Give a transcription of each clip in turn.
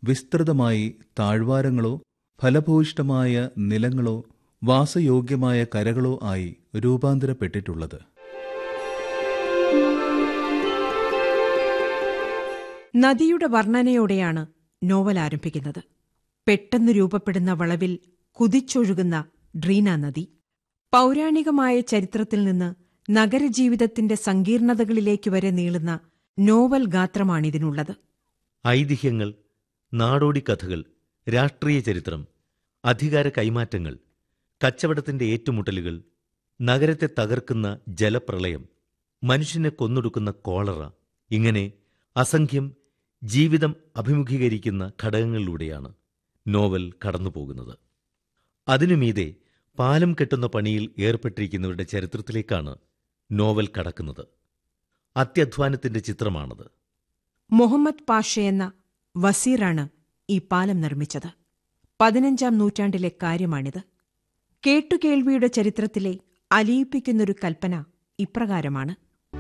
വിസ്തൃതമായി താഴ്വാരങ്ങളോ ഫലഭൂയിഷ്ടമായ നിലങ്ങളോ വാസയോഗ്യമായ കരകളോ ആയി രൂപാന്തരപ്പെട്ടിട്ടുള്ളത് നദിയുടെ വർണ്ണനയോടെയാണ് നോവൽ ആരംഭിക്കുന്നത് പെട്ടെന്ന് രൂപപ്പെടുന്ന വളവിൽ കുതിച്ചൊഴുകുന്ന ഡ്രീന നദി പൗരാണികമായ ചരിത്രത്തിൽ നിന്ന് നഗരജീവിതത്തിന്റെ സങ്കീർണതകളിലേക്ക് വരെ നീളുന്ന നോവൽ ഗാത്രമാണിതിനുള്ളത് ഐതിഹ്യങ്ങൾ നാടോടി കഥകൾ രാഷ്ട്രീയ ചരിത്രം അധികാര കൈമാറ്റങ്ങൾ കച്ചവടത്തിന്റെ ഏറ്റുമുട്ടലുകൾ നഗരത്തെ തകർക്കുന്ന ജലപ്രളയം മനുഷ്യനെ കൊന്നൊടുക്കുന്ന കോളറ ഇങ്ങനെ അസംഖ്യം ജീവിതം അഭിമുഖീകരിക്കുന്ന ഘടകങ്ങളിലൂടെയാണ് നോവൽ കടന്നുപോകുന്നത് അതിനുമീതെ പാലം കെട്ടുന്ന പണിയിൽ ഏർപ്പെട്ടിരിക്കുന്നവരുടെ ചരിത്രത്തിലേക്കാണ് നോവൽ കടക്കുന്നത് അത്യധ്വാനത്തിന്റെ ചിത്രമാണത് മുഹമ്മദ് പാഷ എന്ന വസീറാണ് ഈ പാലം നിർമ്മിച്ചത് പതിനഞ്ചാം നൂറ്റാണ്ടിലെ കാര്യമാണിത് കേട്ടുകേൾവിയുടെ ചരിത്രത്തിലെ അലിയിപ്പിക്കുന്നൊരു കൽപ്പന ഇപ്രകാരമാണ്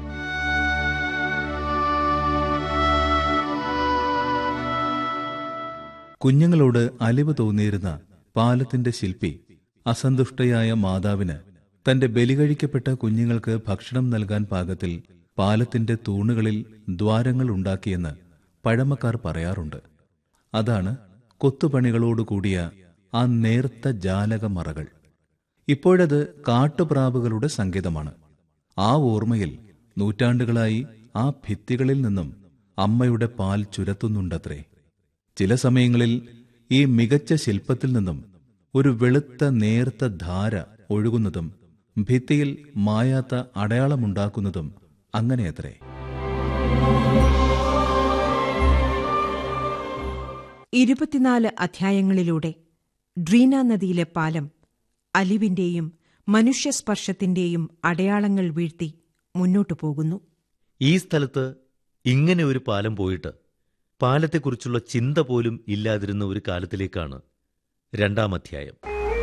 കുഞ്ഞുങ്ങളോട് അലിവ് തോന്നിയിരുന്ന പാലത്തിന്റെ ശില്പി അസന്തുഷ്ടയായ മാതാവിന് തന്റെ ബലികഴിക്കപ്പെട്ട കുഞ്ഞുങ്ങൾക്ക് ഭക്ഷണം നൽകാൻ പാകത്തിൽ പാലത്തിന്റെ തൂണുകളിൽ ദ്വാരങ്ങൾ ഉണ്ടാക്കിയെന്ന് പഴമക്കാർ പറയാറുണ്ട് അതാണ് കൊത്തുപണികളോടുകൂടിയ ആ നേർത്ത ജാലകമറകൾ ഇപ്പോഴത് കാട്ടുപ്രാവുകളുടെ സങ്കേതമാണ് ആ ഓർമ്മയിൽ നൂറ്റാണ്ടുകളായി ആ ഭിത്തികളിൽ നിന്നും അമ്മയുടെ പാൽ ചുരത്തുന്നുണ്ടത്രേ ചില സമയങ്ങളിൽ ഈ മികച്ച ശില്പത്തിൽ നിന്നും ഒരു വെളുത്ത നേർത്ത ധാര ഒഴുകുന്നതും ഭിത്തിയിൽ മായാത്ത അടയാളമുണ്ടാക്കുന്നതും അങ്ങനെയത്രേ ഇരുപത്തിനാല് അധ്യായങ്ങളിലൂടെ ഡ്രീന നദിയിലെ പാലം അലിവിന്റെയും മനുഷ്യസ്പർശത്തിന്റെയും അടയാളങ്ങൾ വീഴ്ത്തി മുന്നോട്ടു പോകുന്നു ഈ സ്ഥലത്ത് ഇങ്ങനെ ഒരു പാലം പോയിട്ട് പാലത്തെക്കുറിച്ചുള്ള ചിന്ത പോലും ഇല്ലാതിരുന്ന ഒരു കാലത്തിലേക്കാണ് രണ്ടാം അധ്യായം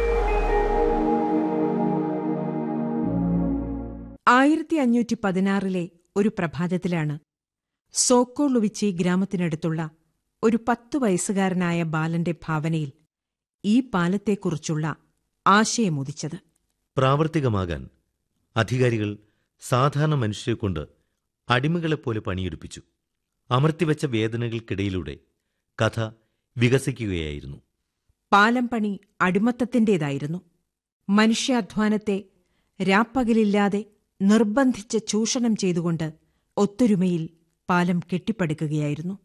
ആയിരത്തി അഞ്ഞൂറ്റി പതിനാറിലെ ഒരു പ്രഭാതത്തിലാണ് സോക്കോളുവിച്ചി ഗ്രാമത്തിനടുത്തുള്ള ഒരു പത്തു വയസ്സുകാരനായ ബാലന്റെ ഭാവനയിൽ ഈ പാലത്തെക്കുറിച്ചുള്ള ആശയമുദിച്ചത് പ്രാവർത്തികമാകാൻ അധികാരികൾ സാധാരണ മനുഷ്യരെക്കൊണ്ട് അടിമകളെപ്പോലെ പണിയെടുപ്പിച്ചു അമർത്തിവെച്ച വേദനകൾക്കിടയിലൂടെ കഥ വികസിക്കുകയായിരുന്നു പാലം പണി അടിമത്തത്തിന്റേതായിരുന്നു മനുഷ്യാധ്വാനത്തെ രാപ്പകലില്ലാതെ നിർബന്ധിച്ച് ചൂഷണം ചെയ്തുകൊണ്ട് ഒത്തൊരുമയിൽ പാലം കെട്ടിപ്പടുക്കുകയായിരുന്നു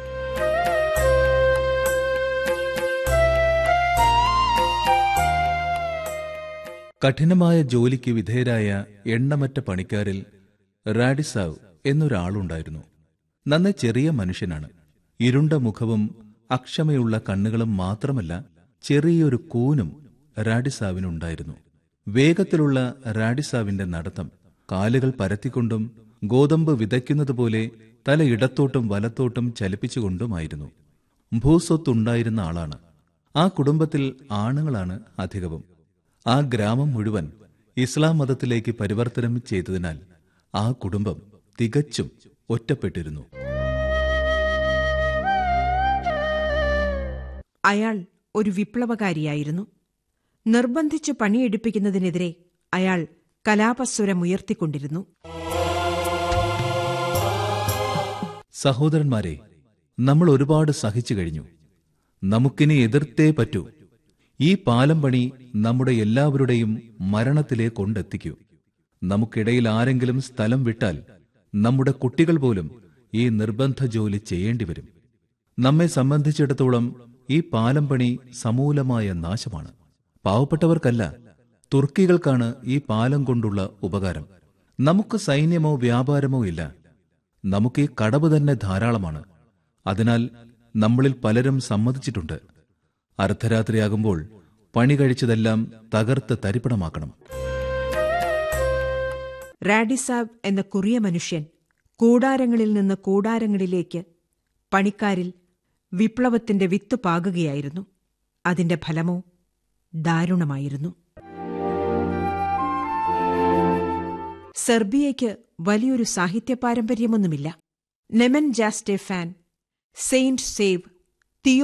കഠിനമായ ജോലിക്ക് വിധേയരായ എണ്ണമറ്റ പണിക്കാരിൽ റാഡിസാവ് എന്നൊരാളുണ്ടായിരുന്നു നന്നെ ചെറിയ മനുഷ്യനാണ് ഇരുണ്ട മുഖവും അക്ഷമയുള്ള കണ്ണുകളും മാത്രമല്ല ചെറിയൊരു കൂനും റാഡിസാവിനുണ്ടായിരുന്നു വേഗത്തിലുള്ള റാഡിസാവിന്റെ നടത്തം കാലുകൾ പരത്തിക്കൊണ്ടും ഗോതമ്പ് വിതയ്ക്കുന്നതുപോലെ തല ഇടത്തോട്ടും വലത്തോട്ടും ചലിപ്പിച്ചുകൊണ്ടുമായിരുന്നു ഭൂസ്വത്തുണ്ടായിരുന്ന ആളാണ് ആ കുടുംബത്തിൽ ആണുങ്ങളാണ് അധികവും ആ ഗ്രാമം മുഴുവൻ ഇസ്ലാം മതത്തിലേക്ക് പരിവർത്തനം ചെയ്തതിനാൽ ആ കുടുംബം തികച്ചും ഒറ്റപ്പെട്ടിരുന്നു അയാൾ ഒരു വിപ്ലവകാരിയായിരുന്നു നിർബന്ധിച്ചു പണിയെടുപ്പിക്കുന്നതിനെതിരെ അയാൾ കലാപസ്വരമുയർത്തിക്കൊണ്ടിരുന്നു സഹോദരന്മാരെ നമ്മൾ ഒരുപാട് സഹിച്ചു കഴിഞ്ഞു നമുക്കിനി എതിർത്തേ പറ്റൂ ഈ പാലം പണി നമ്മുടെ എല്ലാവരുടെയും മരണത്തിലെ കൊണ്ടെത്തിക്കൂ നമുക്കിടയിൽ ആരെങ്കിലും സ്ഥലം വിട്ടാൽ നമ്മുടെ കുട്ടികൾ പോലും ഈ നിർബന്ധ ജോലി ചെയ്യേണ്ടി വരും നമ്മെ സംബന്ധിച്ചിടത്തോളം ഈ പാലം പണി സമൂലമായ നാശമാണ് പാവപ്പെട്ടവർക്കല്ല തുർക്കികൾക്കാണ് ഈ പാലം കൊണ്ടുള്ള ഉപകാരം നമുക്ക് സൈന്യമോ വ്യാപാരമോ ഇല്ല നമുക്ക് ഈ കടവ് തന്നെ ധാരാളമാണ് അതിനാൽ നമ്മളിൽ പലരും സമ്മതിച്ചിട്ടുണ്ട് അർദ്ധരാത്രിയാകുമ്പോൾ പണി കഴിച്ചതെല്ലാം തകർത്ത് തരിപ്പണമാക്കണം റാഡിസാബ് എന്ന കുറിയ മനുഷ്യൻ കൂടാരങ്ങളിൽ നിന്ന് കൂടാരങ്ങളിലേക്ക് പണിക്കാരിൽ വിപ്ലവത്തിന്റെ വിത്ത് പാകുകയായിരുന്നു അതിന്റെ ഫലമോ ദാരുണമായിരുന്നു സെർബിയയ്ക്ക് വലിയൊരു സാഹിത്യ പാരമ്പര്യമൊന്നുമില്ല നെമൻ ജാസ്റ്റെ ഫാൻ സെയിന്റ് സേവ്